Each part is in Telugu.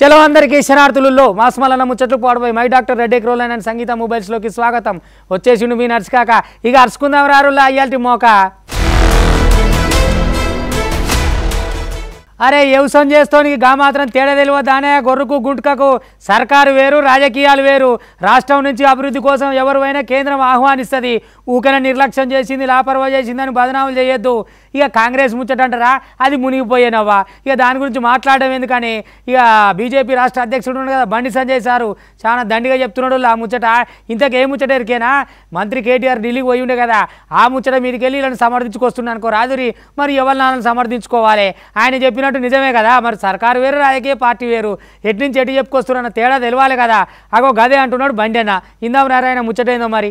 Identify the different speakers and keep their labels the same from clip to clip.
Speaker 1: చలో అందరికీ శరణార్థులలో మాస్మలన్న ముచ్చట్లు పాడుపోయి మై డాక్టర్ రెడ్డి క్రోలైన్ అండ్ సంగీత మొబైల్స్లోకి స్వాగతం వచ్చేసిండు మీ నడుచుకాక ఇక అరుచుకుందాం రారులా అయ్యాల్టి మోక అరే వ్యవసాయం చేస్తోని గా మాత్రం తేడా తెలియదానే గొర్రెకు గుంటుకకు సర్కారు వేరు రాజకీయాలు వేరు రాష్ట్రం నుంచి అభివృద్ధి కోసం ఎవరివైనా కేంద్రం ఆహ్వానిస్తుంది ఊకన నిర్లక్ష్యం చేసింది లాపర్వా చేసిందని బదనాములు చేయొద్దు ఇక కాంగ్రెస్ ముచ్చటంటారా అది మునిగిపోయేనవ్వా ఇక దాని గురించి మాట్లాడడం ఎందుకని ఇక బీజేపీ రాష్ట్ర అధ్యక్షుడు ఉన్నాడు కదా బండి సంజయ్ సారు చాలా దండిగా చెప్తున్నాడు ఆ ముచ్చట ఇంతకే ముచ్చట ఎరికేనా మంత్రి కేటీఆర్ ఢిల్లీకి పోయి ఉండే కదా ఆ ముచ్చట మీదకి వెళ్ళి వీళ్ళని సమర్థించుకొస్తున్నాను అనుకో రాదురి మరి ఎవరి నాన్నని సమర్థించుకోవాలి ఆయన చెప్పినట్టు నిజమే కదా మరి సర్కారు వేరు రాజకీయ పార్టీ వేరు ఎటు నుంచి ఎటు చెప్పుకొస్తున్న తేడా తెలవాలి కదా అగో గదే అంటున్నాడు బండి అన్న ఇందాం నారాయణ ముచ్చటైందో మరి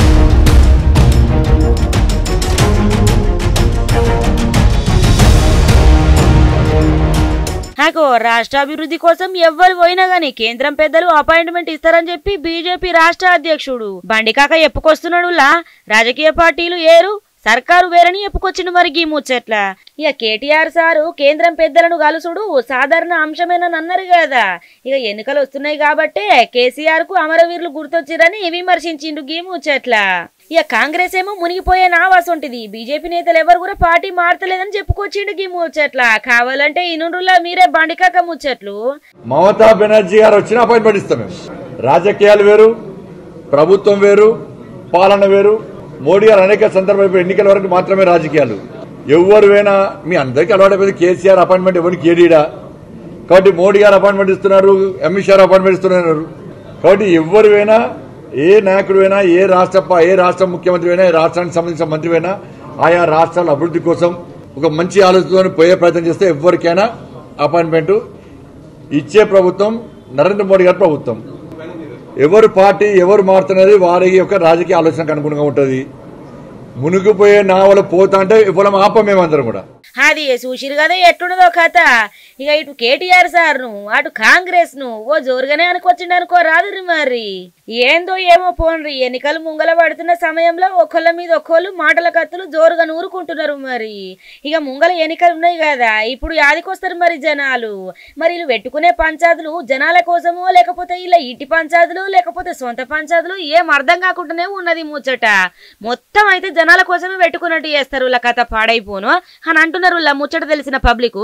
Speaker 2: నాకు రాష్ట్రాభివృద్ధి కోసం ఎవ్వరు పోయినా గానీ కేంద్రం పెద్దలు అపాయింట్మెంట్ ఇస్తారని చెప్పి బీజేపీ రాష్ట్ర అధ్యక్షుడు బండికాక ఎప్పుకొస్తున్నాడు లా రాజకీయ పార్టీలు ఏరు సర్కారు వేరని చెప్పుకొచ్చిండు మరి గీ ముచ్చట్ల ఇక కేటీఆర్ సారు కేంద్రం పెద్దలను కలుసుడు సాధారణ అంశమేనని అన్నారు కదా ఇక ఎన్నికలు వస్తున్నాయి కాబట్టే కేసీఆర్ కు అమరవీరులు గుర్తొచ్చిరని విమర్శించిండు గీ ముచ్చట్ల ఇక కాంగ్రెస్ ఏమో మునిగిపోయే నావాసొంటిది బీజేపీ నేతలు ఎవరు కూడా పార్టీ మారతలేదని చెప్పుకొచ్చిండు గీ ముచ్చట్ల కావాలంటే ఇనురులా మీరే బండికాక ముచ్చట్లు
Speaker 3: మమతా బెనర్జీ గారు వచ్చిన అపాయింట్మెంట్ ఇస్తాం మేము రాజకీయాలు వేరు ప్రభుత్వం వేరు పాలన వేరు మోడీ గారు అనేక సందర్భాలు ఎన్నికల వరకు మాత్రమే రాజకీయాలు ఎవరు వేనా మీ అందరికీ అలవాటైపోయింది కేసీఆర్ అపాయింట్మెంట్ ఎవరికి కేడీడా కాబట్టి మోడీ గారు అపాయింట్మెంట్ ఇస్తున్నారు అమిత్ షా అపాయింట్మెంట్ ఇస్తున్నారు కాబట్టి ఎవరు వేనా ఏ నాయకుడు అయినా ఏ రాష్ట్ర ప- ఏ రాష్ట్ర ముఖ్యమంత్రి అయినా ఏ రాష్ట్రానికి సంబంధించిన మంత్రి అయినా ఆయా రాష్ట్రాల అభివృద్ధి కోసం ఒక మంచి ఆలోచనతో పోయే ప్రయత్నం చేస్తే ఎవరికైనా అపాయింట్మెంట్ ఇచ్చే ప్రభుత్వం నరేంద్ర మోడీ గారి ప్రభుత్వం ఎవరు పార్టీ ఎవరు మారుతున్నది వారి యొక్క రాజకీయ ఆలోచనకు అనుగుణంగా ఉంటుంది మునిగిపోయే నావల పోతా అంటే ఇవ్వడం ఆపం మేమందరం కూడా
Speaker 2: అది చూసిరు కదా ఎట్లున్నదో కథ ఇక ఇటు కేటీఆర్ సార్ ను అటు కాంగ్రెస్ ను ఓ జోరుగానే అనుకొచ్చిండు అనుకో రాదురి మరి ఏందో ఏమో పోన్రి ఎన్నికలు ముంగల పడుతున్న సమయంలో ఒకళ్ళ మీద ఒక్కళ్ళు మాటల కత్తులు జోరుగా నూరుకుంటున్నారు మరి ఇక ముంగల ఎన్నికలు ఉన్నాయి కదా ఇప్పుడు యాదికొస్తారు మరి జనాలు మరి వీళ్ళు పెట్టుకునే పంచాదులు జనాల కోసమో లేకపోతే ఇలా ఇంటి పంచాదులు లేకపోతే సొంత పంచాదులు ఏం అర్థం కాకుండానే ఉన్నది ముచ్చట మొత్తం అయితే జనాల కోసమే పెట్టుకున్నట్టు చేస్తారు ఇలా కథ పాడైపోను అని అంటున్నారు ఇలా ముచ్చట తెలిసిన పబ్లిక్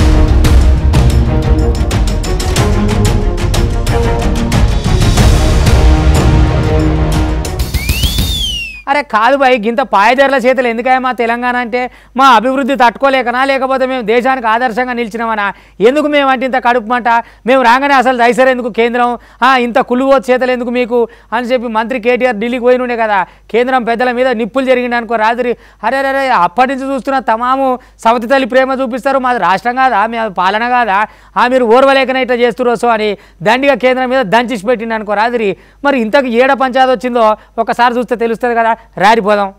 Speaker 1: అరే కాదు బాయ్ గింత పాయదర్ల చేతులు ఎందుకయ్యా మా తెలంగాణ అంటే మా అభివృద్ధి తట్టుకోలేకనా లేకపోతే మేము దేశానికి ఆదర్శంగా నిలిచినామనా ఎందుకు మేము అంటే ఇంత కడుపుమంట మేము రాగానే అసలు దైసర్ ఎందుకు కేంద్రం ఆ, ఇంత కులువో చేతలు ఎందుకు మీకు అని చెప్పి మంత్రి కేటీఆర్ ఢిల్లీకి పోయి ఉండే కదా కేంద్రం పెద్దల మీద నిప్పులు జరిగింది అనుకో రాత్రి అరే అరే అప్పటి నుంచి చూస్తున్న తమాము సవతి తల్లి ప్రేమ చూపిస్తారు మాది రాష్ట్రం కాదా మీ పాలన కాదా ఆ మీరు ఓర్వలేకనే ఇట్లా చేస్తున్నారు సో అని దండిగా కేంద్రం మీద దంచిసి పెట్టింది అనుకో రాత్రి మరి ఇంతకు ఏడ పంచాయతీ వచ్చిందో ఒకసారి చూస్తే తెలుస్తుంది కదా రారిపోదాం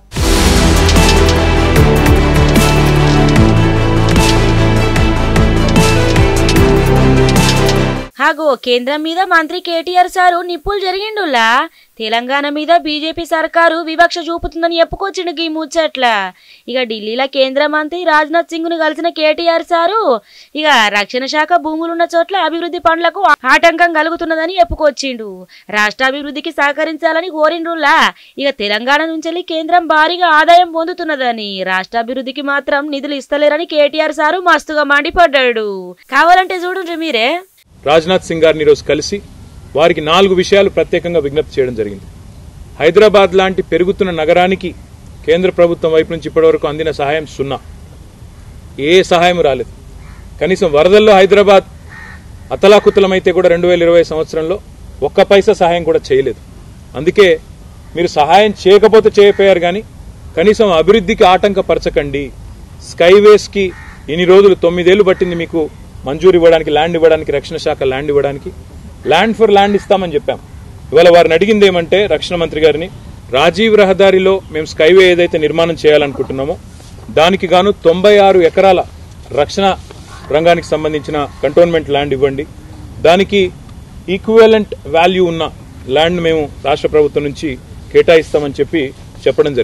Speaker 2: హాగో కేంద్రం మీద మంత్రి కేటీఆర్ సారు నిప్పులు జరిగిండులా తెలంగాణ మీద బీజేపీ సర్కారు వివక్ష చూపుతుందని చెప్పుకొచ్చిండు ఈ ముచ్చట్ల ఇక ఢిల్లీలో కేంద్ర మంత్రి రాజ్నాథ్ సింగ్ ను కలిసిన కేటీఆర్ సారు ఇక రక్షణ శాఖ భూములున్న చోట్ల అభివృద్ధి పనులకు ఆటంకం కలుగుతున్నదని చెప్పుకొచ్చిండు రాష్ట్ర అభివృద్ధికి సహకరించాలని కోరిండ్రులా ఇక తెలంగాణ నుంచి కేంద్రం భారీగా ఆదాయం పొందుతున్నదని రాష్ట్ర అభివృద్ధికి మాత్రం నిధులు ఇస్తలేరని కేటీఆర్ సారు మస్తుగా మండిపడ్డాడు కావాలంటే చూడండి మీరే
Speaker 4: రాజ్నాథ్ సింగ్ గారిని ఈరోజు కలిసి వారికి నాలుగు విషయాలు ప్రత్యేకంగా విజ్ఞప్తి చేయడం జరిగింది హైదరాబాద్ లాంటి పెరుగుతున్న నగరానికి కేంద్ర ప్రభుత్వం వైపు నుంచి ఇప్పటివరకు అందిన సహాయం సున్నా ఏ సహాయం రాలేదు కనీసం వరదల్లో హైదరాబాద్ అతలాకుతలమైతే కూడా రెండు వేల ఇరవై సంవత్సరంలో ఒక్క పైసా సహాయం కూడా చేయలేదు అందుకే మీరు సహాయం చేయకపోతే చేయకపోయారు కానీ కనీసం అభివృద్ధికి ఆటంకపరచకండి స్కైవేస్కి ఇన్ని రోజులు తొమ్మిదేళ్లు పట్టింది మీకు మంజూరు ఇవ్వడానికి ల్యాండ్ ఇవ్వడానికి రక్షణ శాఖ ల్యాండ్ ఇవ్వడానికి ల్యాండ్ ఫర్ ల్యాండ్ ఇస్తామని చెప్పాం ఇవాళ వారిని అడిగింది ఏమంటే రక్షణ మంత్రి గారిని రాజీవ్ రహదారిలో మేము స్కైవే ఏదైతే నిర్మాణం చేయాలనుకుంటున్నామో దానికి గాను తొంభై ఆరు ఎకరాల రక్షణ రంగానికి సంబంధించిన కంటోన్మెంట్ ల్యాండ్ ఇవ్వండి దానికి ఈక్వివలెంట్ వాల్యూ ఉన్న ల్యాండ్ మేము రాష్ట్ర ప్రభుత్వం నుంచి కేటాయిస్తామని చెప్పి చెప్పడం జరిగింది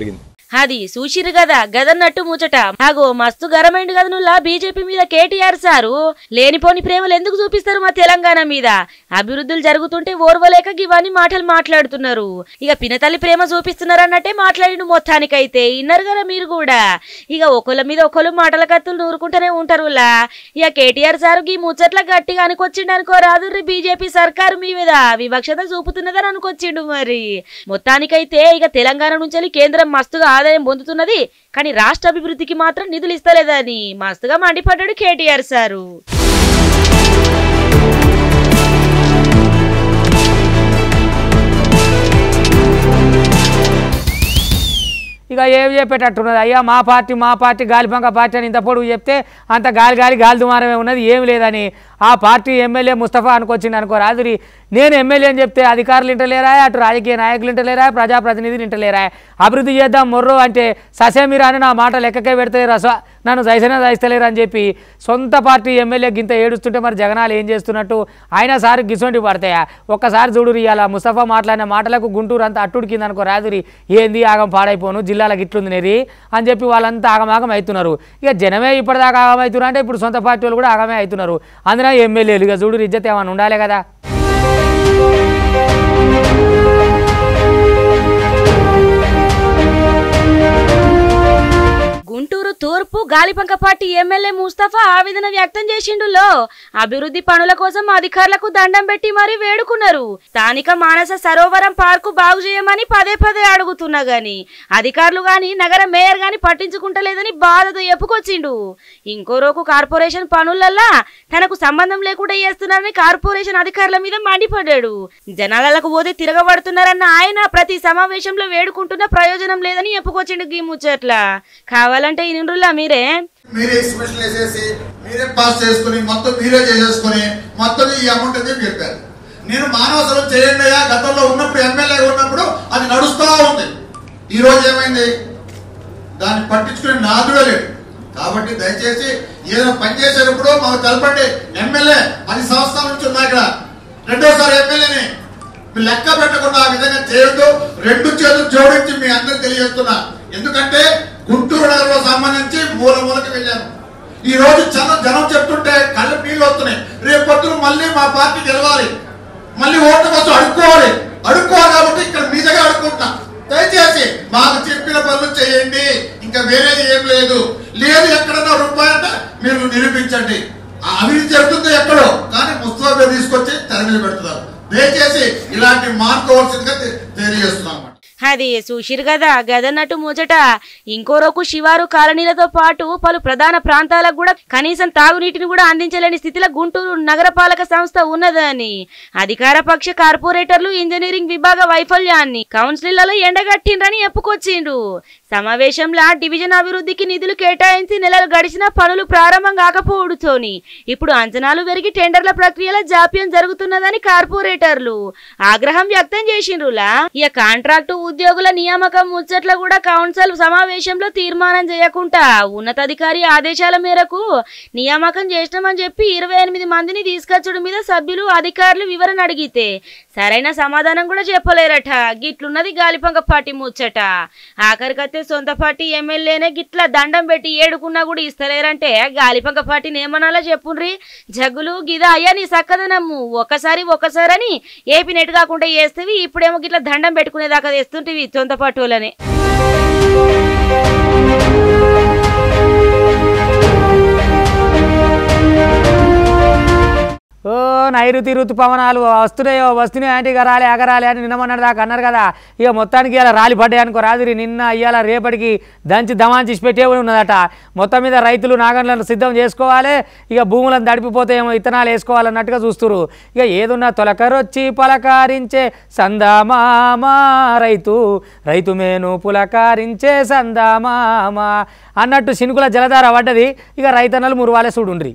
Speaker 2: అది చూసిరు కదా గదన్నట్టు ముచ్చట నాగో మస్తు గరమైండు కదా నువ్వు బీజేపీ మీద కేటీఆర్ సారు లేనిపోని ప్రేమలు ఎందుకు చూపిస్తారు మా తెలంగాణ మీద అభివృద్ధులు జరుగుతుంటే ఓర్వలేక ఇవన్నీ మాటలు మాట్లాడుతున్నారు ఇక పినతల్లి ప్రేమ చూపిస్తున్నారు అన్నట్టే మాట్లాడిండు మొత్తానికైతే ఇన్నరు కదా మీరు కూడా ఇక ఒకళ్ళ మీద ఒకళ్ళు మాటల కత్తులు నూరుకుంటూనే ఉంటారులా ఇక కేటీఆర్ సారు ఈ ముచ్చట్ల గట్టిగా అనుకొచ్చిండు అనుకో రాదు బీజేపీ సర్కారు మీ మీద వివక్షత చూపుతున్నదని అనుకొచ్చిండు మరి మొత్తానికైతే ఇక తెలంగాణ నుంచి కేంద్రం మస్తుగా ఆదాయం పొందుతున్నది కానీ రాష్ట్ర అభివృద్ధికి మాత్రం నిధులు ఇస్తలేదని మస్తుగా మండిపడ్డాడు కేటీఆర్ సారు
Speaker 1: ఇక ఏం చెప్పేటట్టున్నది అయ్యా మా పార్టీ మా పార్టీ గాలిపంక పార్టీ అని ఇంత పొడుగు చెప్తే అంత గాలి గాలి గాలి దుమారమే ఉన్నది ఏం లేదని ఆ పార్టీ ఎమ్మెల్యే ముస్తఫా అనుకొచ్చింది అనుకో రాదురి నేను ఎమ్మెల్యే అని చెప్తే అధికారులు ఇంటలేరా అటు రాజకీయ నాయకులు ఇంటలేరా ప్రజాప్రతినిధులు ఇంటలేరా అభివృద్ధి చేద్దాం మొర్రో అంటే ససేమిరా అని నా మాట లెక్కకే పెడతలేరు అసలు నన్ను దయసనే దయస్తలేరు అని చెప్పి సొంత పార్టీ ఎమ్మెల్యే గింత ఏడుస్తుంటే మరి జగనాలు ఏం చేస్తున్నట్టు అయినా సార్ గిసొంటి పడతాయా ఒక్కసారి చూడు ఇవాళ ముస్తఫా మాట్లాడిన మాటలకు గుంటూరు అంతా అట్టుడు కింద అనుకో రాదురి ఏంది ఆగం పాడైపోను జిల్లాలకు ఇట్లుంది నేరి అని చెప్పి వాళ్ళంతా ఆగమాగం అవుతున్నారు ఇక జనమే ఇప్పటిదాకా ఆగం అవుతున్నారు అంటే ఇప్పుడు సొంత పార్టీ వాళ్ళు కూడా ఆగమే అవుతున్నారు అందులో ఎమ్మెల్యేలు ఇక చూడు ఇజ్జత్ ఏమైనా ఉండాలి కదా
Speaker 2: గుంటూరు తూర్పు గాలిపంక పార్టీ ఎమ్మెల్యే ముస్తఫా ఆవేదన వ్యక్తం చేసిండులో అభివృద్ధి పనుల కోసం అధికారులకు దండం పెట్టి మరీ వేడుకున్నారు స్థానిక మానస సరోవరం పార్కు బాగు చేయమని పదే పదే అడుగుతున్నా గాని అధికారులు గాని నగర మేయర్ గాని పట్టించుకుంటలేదని బాధతో చెప్పుకొచ్చిండు ఇంకో రోజు కార్పొరేషన్ పనులల్లా తనకు సంబంధం లేకుండా చేస్తున్నారని కార్పొరేషన్ అధికారుల మీద మండిపడ్డాడు జనాలకు పోతే తిరగబడుతున్నారన్న ఆయన ప్రతి సమావేశంలో వేడుకుంటున్న ప్రయోజనం లేదని చెప్పుకొచ్చిండు గీ ముచ్చట్ల కావాలంటే ఈ నిండ్రులా మీరే
Speaker 5: మీరే ఎక్స్ప్రెషన్ వేసేసి మీరే పాస్ చేసుకుని మొత్తం మీరే చేసేసుకుని మొత్తం ఈ అమౌంట్ అని చెప్పి చెప్పారు నేను మానవసరం చేయండి అయ్యా గతంలో ఉన్నప్పుడు ఎమ్మెల్యే ఉన్నప్పుడు అది నడుస్తూ ఉంది ఈ రోజు ఏమైంది దాన్ని పట్టించుకునే నాదుడే లేడు కాబట్టి దయచేసి ఏదైనా పని చేసేటప్పుడు మాకు తెలపండి ఎమ్మెల్యే పది సంవత్సరాల నుంచి ఉన్నా ఇక్కడ రెండోసారి ఎమ్మెల్యేని మీరు లెక్క పెట్టకుండా ఆ విధంగా చేయొద్దు రెండు చేతులు జోడించి మీ అందరికి తెలియజేస్తున్నా ఎందుకంటే గుంటూరు నగరంలో సంబంధించి మూల మూలకి వెళ్ళాను ఈ రోజు జనం జనం చెప్తుంటే కళ్ళు నీళ్ళు వస్తున్నాయి రేపు పొద్దున మళ్ళీ మా పార్టీ గెలవాలి మళ్ళీ ఓట్ల కోసం అడుక్కోవాలి అడుక్కోవాలి కాబట్టి ఇక్కడ మీ దగ్గర అడుక్కుంటున్నా దయచేసి మాకు చెప్పిన పనులు చేయండి ఇంకా వేరేది ఏం లేదు లేదు ఎక్కడన్నా రూపాయి అంటే మీరు నిరూపించండి ఆ అవినీతి జరుగుతుంది ఎక్కడో కానీ ముస్తఫా తీసుకొచ్చి తెర మీద పెడుతున్నారు దయచేసి ఇలాంటి మార్కోవాల్సిందిగా తె- తెలియజేస్తున్నాం
Speaker 2: అది చూసిరు కదా గదన్నట్టు ముచ్చట ఇంకో roku శివారు కాలనీలతో పాటు పలు ప్రధాన ప్రాంతాలకు కూడా కనీసం తాగునీటిని కూడా అందించలేని స్థితిలో గుంటూరు నగరపాలక సంస్థ ఉన్నదని అధికార పక్ష కార్పొరేటర్లు ఇంజనీరింగ్ విభాగ వైఫల్యాన్ని కౌన్సిల్లో ఎండగట్టిండ్రని చెప్పుకొచ్చిండ్రు సమావేశంలో డివిజన్ అభివృద్ధికి నిధులు కేటాయించి నెలలు గడిచినా పనులు ప్రారంభం కాకపోవడుతోని ఇప్పుడు అంచనాలు పెరిగి టెండర్ల ప్రక్రియలో జాప్యం జరుగుతున్నదని కార్పొరేటర్లు ఆగ్రహం వ్యక్తం చేసిండ్రులా ఇక కాంట్రాక్టు ఉద్యోగుల నియామకం ముచ్చట్ల కూడా కౌన్సిల్ సమావేశంలో తీర్మానం చేయకుండా ఉన్నతాధికారి ఆదేశాల మేరకు నియామకం చేసినామని చెప్పి ఇరవై ఎనిమిది మందిని తీసుకొచ్చడం మీద సభ్యులు అధికారులు వివరణ అడిగితే సరైన సమాధానం కూడా చెప్పలేరట గిట్లున్నది గాలిపంక పార్టీ ముచ్చట ఆఖరికైతే సొంత పార్టీ ఎమ్మెల్యేనే గిట్ల దండం పెట్టి ఏడుకున్నా కూడా ఇస్తలేరంటే గాలిపంక పార్టీని ఏమనాలో చెప్పుండ్రి జగ్గులు గిదా అయ్యా నీ సక్కదనమ్ము ఒకసారి ఒకసారి అని ఏపీ నెట్ కాకుండా చేస్తేవి ఇప్పుడేమో గిట్ల దండం పెట్టుకునేదాకా తెస్తుంటివి సొంత పార్టీ వాళ్ళని
Speaker 1: ఓ నైరుతి ఋతుపవనాలు వస్తున్నాయో వస్తున్నాయో అంటే ఇక రాలే అగరాలే అని నిన్నమన్నాడు దాకా అన్నారు కదా ఇక మొత్తానికి ఇలా రాలి పడ్డాయి అనుకో రాత్రి నిన్న ఇవాళ రేపటికి దంచి దమాంచి పెట్టే ఉన్నదట మొత్తం మీద రైతులు నాగన్లను సిద్ధం చేసుకోవాలి ఇక భూములను దడిపిపోతే ఏమో ఇత్తనాలు వేసుకోవాలన్నట్టుగా చూస్తున్నారు ఇక ఏదున్నా తొలకరొచ్చి పలకారించే సందామామ రైతు రైతు మేను పులకారించే సందామామ అన్నట్టు శినుకుల జలధార పడ్డది ఇక రైతన్నలు మురువాలే చూడుండ్రి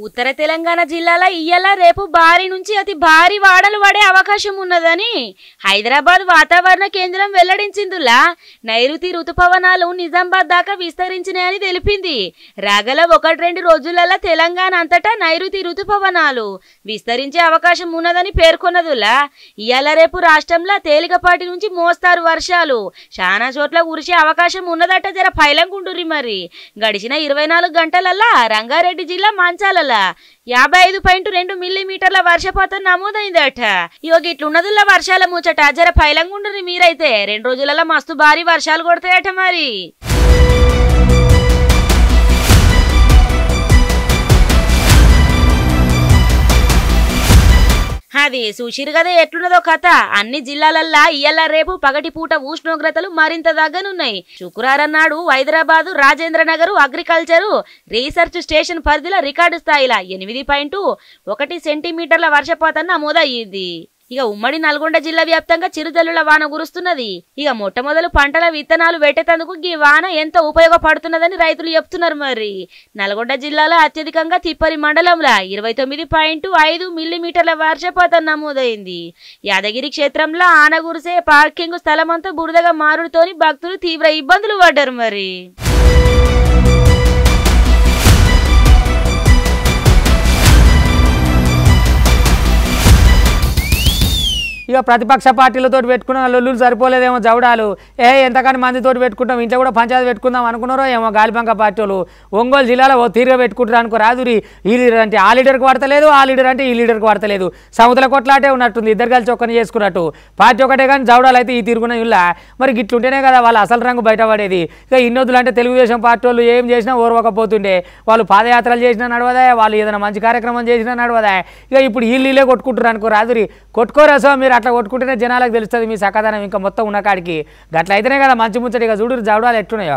Speaker 2: ఉత్తర తెలంగాణ జిల్లాల ఇయ్యాల రేపు భారీ నుంచి అతి భారీ వాడలు పడే అవకాశం ఉన్నదని హైదరాబాద్ వాతావరణ కేంద్రం వెల్లడించిందిలా నైరుతి రుతుపవనాలు నిజామాబాద్ దాకా విస్తరించినాయని తెలిపింది రాగల ఒకటి రెండు రోజులలో తెలంగాణ అంతటా నైరుతి రుతుపవనాలు విస్తరించే అవకాశం ఉన్నదని పేర్కొన్నదులా ఇయ్యాల రేపు రాష్ట్రంలో తేలికపాటి నుంచి మోస్తారు వర్షాలు చాలా చోట్ల కురిసే అవకాశం ఉన్నదట జర పైలంగుండురి మరి గడిచిన ఇరవై నాలుగు గంటలల్లా రంగారెడ్డి జిల్లా మంచాలల యాభై ఐదు పాయింట్ రెండు మిల్లీమీటర్ల వర్షపాతం నమోదైందట ఇగో ఇట్లున్నదుల్లా వర్షాల ముచ్చట జర పైలంగుండురి మీరైతే రెండు రోజులలో మస్తు భారీ వర్షాలు కొడతాయట మరి అది చూసిరు కదా ఎట్లున్నదో కథ అన్ని జిల్లాలల్లా ఇయ్యాల రేపు పగటిపూట ఉష్ణోగ్రతలు మరింత దగ్గనున్నాయి శుక్రవారం నాడు Hyderabad Rajendra Nagar agriculture research station పరిధిలో రికార్డు స్థాయిలో ఎనిమిది పాయింట్ ఒకటి సెంటీమీటర్ల వర్షపాతం నమోదయ్యింది ఇక ఉమ్మడి నల్గొండ జిల్లా వ్యాప్తంగా చిరుజల్లుల వాన కురుస్తున్నది ఇక మొట్టమొదలు పంటల విత్తనాలు పెట్టేందుకు ఈ వాన ఎంత ఉపయోగపడుతున్నదని రైతులు చెప్తున్నారు మరి నల్గొండ జిల్లాలో అత్యధికంగా తిప్పరి మండలంలో ఇరవై తొమ్మిది పాయింట్ ఐదు మిల్లీమీటర్ల వర్షపాతం నమోదైంది యాదగిరి క్షేత్రంలో ఆనగురిసే పార్కింగ్ స్థలమంతా బురదగా మారుడుతోని భక్తులు తీవ్ర ఇబ్బందులు పడ్డారు మరి
Speaker 1: ఇక ప్రతిపక్ష పార్టీలతో పెట్టుకున్న లొల్లులు సరిపోలేదేమో జవడాలు ఏ ఎంతకని మందితోటి పెట్టుకుంటాం ఇంట్లో కూడా పంచాయతీ పెట్టుకుందాం అనుకున్నారో ఏమో గాలిబంక పార్టీ వాళ్ళు ఒంగోలు జిల్లాలో ఓ తీరుగా పెట్టుకుంటారు అనుకో రాదురి ఈ లీడర్ అంటే ఆ లీడర్కి పడతలేదు ఆ లీడర్ అంటే ఈ లీడర్కి పడతలేదు సముద్ర కొట్లాటే ఉన్నట్టుంది ఇద్దరు కలిసి ఒక్కని చేసుకున్నట్టు పార్టీ ఒకటే కానీ జవడాలు అయితే ఈ తీరుగున ఇల్లా మరి గిట్లుంటేనే కదా వాళ్ళ అసలు రంగు బయటపడేది ఇక ఇన్నొద్దులు అంటే తెలుగుదేశం పార్టీ వాళ్ళు ఏం చేసినా ఓర్వకపోతుండే వాళ్ళు పాదయాత్రలు చేసినా నడవదా వాళ్ళు ఏదైనా మంచి కార్యక్రమం చేసినా నడవదా ఇక ఇప్పుడు ఈ నీళ్ళే కొట్టుకుంటారు అనుకో రాదురి కొట్టుకోరా సో మీరు అట్లా కొట్టుకుంటేనే జనాలకు తెలుస్తుంది మీ సకాదానం ఇంకా మొత్తం ఉన్న కాడికి గట్ల అయితేనే కదా మంచి ముచ్చటిగా చూడు జవడాలు ఎట్టున్నాయో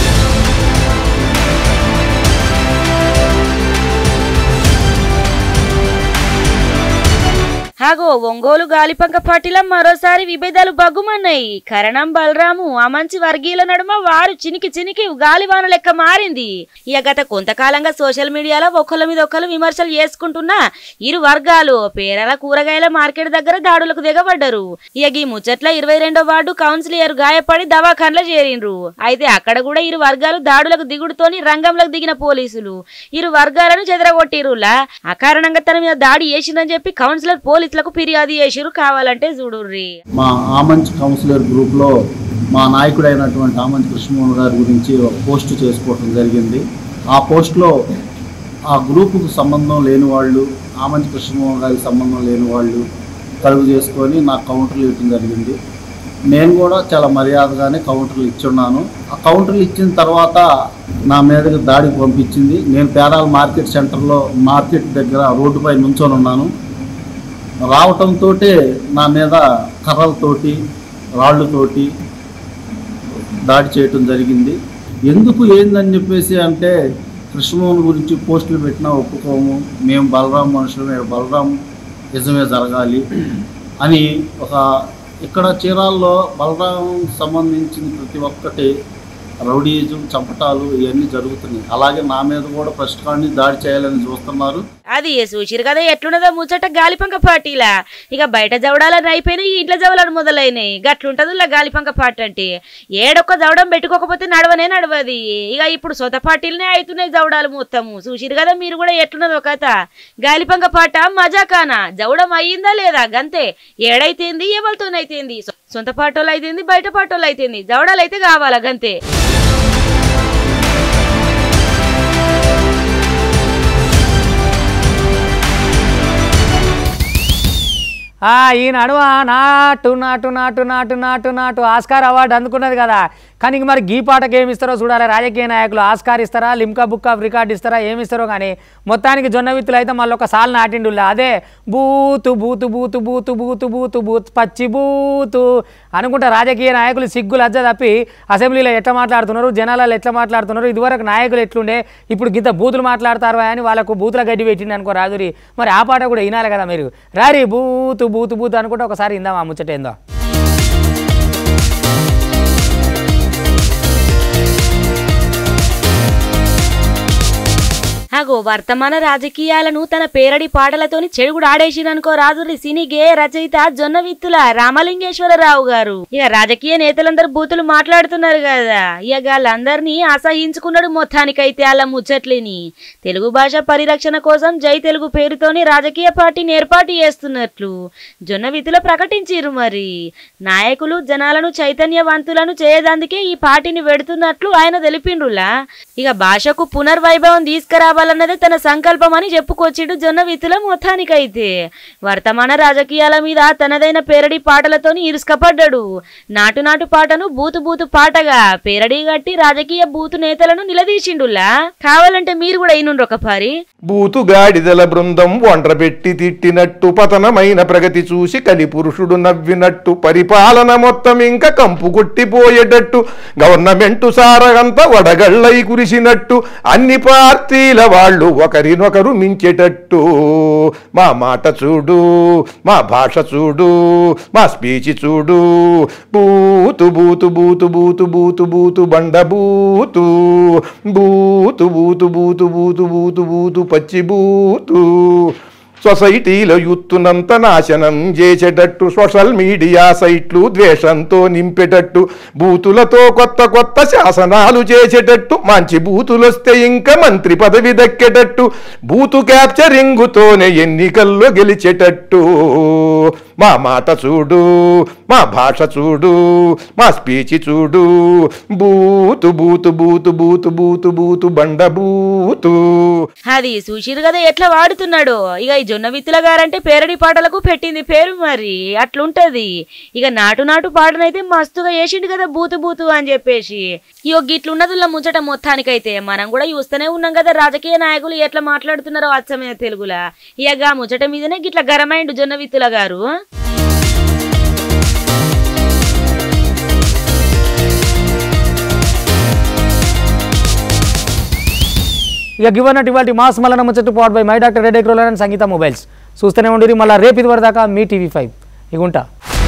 Speaker 2: హాగో ఒంగోలు గాలిపంక పార్టీలో మరోసారి విభేదాలు బగ్గుమన్నాయి కరణం బలరాము అమంచి వర్గీయుల నడుమ వారు చినికి చినికి గాలివాన లెక్క మారింది ఇక గత కొంతకాలంగా సోషల్ మీడియాలో ఒకళ్ళ మీద ఒకళ్ళు విమర్శలు చేసుకుంటున్న ఇరు వర్గాలు పేరాల కూరగాయల మార్కెట్ దగ్గర దాడులకు దిగబడ్డారు ఇక ఈ ముచ్చట్ల ఇరవై రెండో వార్డు కౌన్సిలర్ గాయపడి దవాఖాన్లో చేరిండ్రు అయితే అక్కడ కూడా ఇరు వర్గాలు దాడులకు దిగుడుతోని రంగంలోకి దిగిన పోలీసులు ఇరు వర్గాలను చెదరగొట్టిరులా అకారణంగా తన మీద దాడి చేసిందని చెప్పి కౌన్సిలర్ పోలీసులకు ఫిర్యాదు చేసిరు కావాలంటే చూడుర్రి
Speaker 6: మా ఆమంచ్ కౌన్సిలర్ గ్రూప్లో మా నాయకుడైనటువంటి ఆమంచ్ కృష్ణమోహన్ గారి గురించి ఒక పోస్ట్ చేసుకోవటం జరిగింది ఆ పోస్ట్లో ఆ గ్రూపుకు సంబంధం లేని వాళ్ళు ఆమంచ్ కృష్ణమోహన్ గారికి సంబంధం లేని వాళ్ళు కలుగు చేసుకొని నాకు కౌంటర్లు ఇవ్వటం జరిగింది నేను కూడా చాలా మర్యాదగానే కౌంటర్లు ఇచ్చున్నాను ఆ కౌంటర్లు ఇచ్చిన తర్వాత నా మీదకి దాడికి పంపించింది నేను పేరాల మార్కెట్ సెంటర్లో మార్కెట్ దగ్గర రోడ్డుపై నుంచొని ఉన్నాను రావటంతో నా మీద కర్రలతోటి రాళ్ళతోటి దాడి చేయటం జరిగింది ఎందుకు ఏందని చెప్పేసి అంటే కృష్ణమోహన్ గురించి పోస్టులు పెట్టినా ఒప్పుకోము మేము బలరాం మనుషులమే బలరాం నిజమే జరగాలి అని ఒక ఇక్కడ చీరాల్లో బలరాం సంబంధించిన ప్రతి ఒక్కటి రౌడీజం చంపటాలు ఇవన్నీ జరుగుతున్నాయి అలాగే నా మీద కూడా ఫస్ట్ కాడిని దాడి చేయాలని చూస్తున్నారు
Speaker 2: అది చూసిరు కదా ఎట్లున్నదో ముచ్చట గాలిపంక పార్టీలా ఇక బయట జవడాలని అయిపోయినాయి ఇంట్లో జవడాలు మొదలైనాయి గట్లుంటది గాలిపంక పార్టీ అంటే ఏడొక్క జవడం పెట్టుకోకపోతే నడవనే నడవది ఇక ఇప్పుడు సొంత పార్టీలనే అవుతున్నాయి జవడాలు మొత్తము చూసిరు కదా మీరు కూడా ఎట్లున్నదో కథ గాలిపంక పాట మజాకానా జవడం అయ్యిందా లేదా గంతే ఏడైతేంది ఎవరితోనైతేంది సొ- సొంత పాటోళ్ళు అయితేంది బయట పాటోళ్ళు అయితేంది జవడాలు అయితే కావాలా గంతే
Speaker 1: ఆ, ఈ నడుమ నాటు నాటు నాటు నాటు నాటు నాటు ఆస్కార్ అవార్డు అందుకున్నది కదా కానీ ఇంక మరి గీ పాటకి ఏమి ఇస్తారో చూడాలి రాజకీయ నాయకులు ఆస్కార్ ఇస్తారా లిమ్కా బుక్ ఆఫ్ రికార్డ్ ఇస్తారా ఏమి ఇస్తారో కానీ మొత్తానికి జొన్న విత్తులు అయితే మళ్ళీ ఒక సాల్ నాటిండుల్లా అదే బూతు బూతు బూతు బూతు బూతు బూతు బూత్ పచ్చి బూతు అనుకుంటా రాజకీయ నాయకులు సిగ్గు లజ్జ తప్పి అసెంబ్లీలో ఎట్లా మాట్లాడుతున్నారు జనాలలో ఎట్లా మాట్లాడుతున్నారు ఇదివరకు నాయకులు ఎట్లుండే ఇప్పుడు గింత బూతులు మాట్లాడతారు అని వాళ్ళకు బూతుల గడ్డి పెట్టింది అనుకో రాదురి మరి ఆ పాట కూడా వినాలి కదా మీరు రారి బూతు బూతు బూతు అనుకుంటే ఒకసారి ఇందాం ఆ ముచ్చట ఏందో
Speaker 2: అగో వర్తమాన రాజకీయాలను తన పేరడి పాటలతోని చెడుగుడు ఆడేసిరనుకో రాజురి సినీ గేయ రచయిత జొన్న విత్తుల రామలింగేశ్వరరావు గారు ఇక రాజకీయ నేతలందరూ బూతులు మాట్లాడుతున్నారు కదా ఇక వాళ్ళందరినీ అసహించుకున్నాడు మొత్తానికైతే అలా ముచ్చట్లేని తెలుగు భాష పరిరక్షణ కోసం జై తెలుగు పేరుతోని రాజకీయ పార్టీని ఏర్పాటు చేస్తున్నట్లు జొన్న విత్తుల ప్రకటించిరు మరి నాయకులు జనాలను చైతన్యవంతులను చేయదందుకే ఈ పార్టీని వెడుతున్నట్లు ఆయన తెలిపిండ్రులా ఇక భాషకు పునర్వైభవం తీసుకురావాలన్నదే తన సంకల్పం అని చెప్పుకొచ్చిడు జొన్న విత్తుల మొత్తానికైతే వర్తమాన రాజకీయాల మీద తనదైన పేరడి పాటలతోని ఇరుసుకపడ్డాడు నాటు నాటు పాటను బూతు బూతు పాటగా పేరడి గట్టి రాజకీయ బూతు నేతలను నిలదీసిండులా కావాలంటే మీరు కూడా అయినుండ్రు ఒక పారి
Speaker 7: బూతు గాడిదల బృందం ఒండ్రబెట్టి తిట్టినట్టు పతనమైన ప్రగతి చూసి కలి పురుషుడు నవ్వినట్టు పరిపాలన మొత్తం ఇంకా కంపు కొట్టిపోయేటట్టు గవర్నమెంట్ సారగంత వడగళ్ళై కురిసినట్టు అన్ని పార్టీల వాళ్ళు ఒకరినొకరు మించేటట్టు మా మాట చూడు మా భాష చూడు మా స్పీచ్ చూడు బూతు బూతు బూతు బూతు బూతు బూతు బండ బూతు బూతు బూతు బూతు బూతు బూతు బూతు పచ్చి బూతు సొసైటీలో యూత్తునంత నాశనం చేసేటట్టు సోషల్ మీడియా సైట్లు ద్వేషంతో నింపేటట్టు బూతులతో కొత్త కొత్త శాసనాలు చేసేటట్టు మంచి బూతులొస్తే ఇంకా మంత్రి పదవి దక్కేటట్టు బూతు క్యాప్చరింగుతోనే ఎన్నికల్లో గెలిచేటట్టు మా మాట చూడు మా భాష చూడు మా స్పీచ్ చూడు బూతు బూతు బూతు బూతు బూతు బూతు బండ బూతు
Speaker 2: అది చూసిరు కదా ఎట్లా వాడుతున్నాడో ఇక ఈ జొన్న విత్తుల గారంటే పేరడి పాటలకు పెట్టింది పేరు మరి అట్లుంటది ఇక నాటు నాటు పాటనైతే మస్తుగా వేసిండు కదా బూతు బూతు అని చెప్పేసి ఇగో గిట్లున్నదుల్ల ముచ్చట మొత్తానికైతే మనం కూడా చూస్తూనే ఉన్నాం కదా రాజకీయ నాయకులు ఎట్లా మాట్లాడుతున్నారో అచ్చమైన తెలుగులా ఇక గా ముచ్చట మీదనే గిట్ల గరమైండు జొన్న విత్తుల గారు
Speaker 1: ఇక గివన్నట్టు ఇవాళ మాస్ మల్లన ముచ్చట్టు పాట్ బై మై డాక్టర్ రెడ్ ఎక్రోలన్ సంగీత మొబైల్స్ చూస్తూనే ఉండి మళ్ళీ రేపు ఇది వరదాకా మీ టీవీ ఫైవ్ ఇక ఉంటా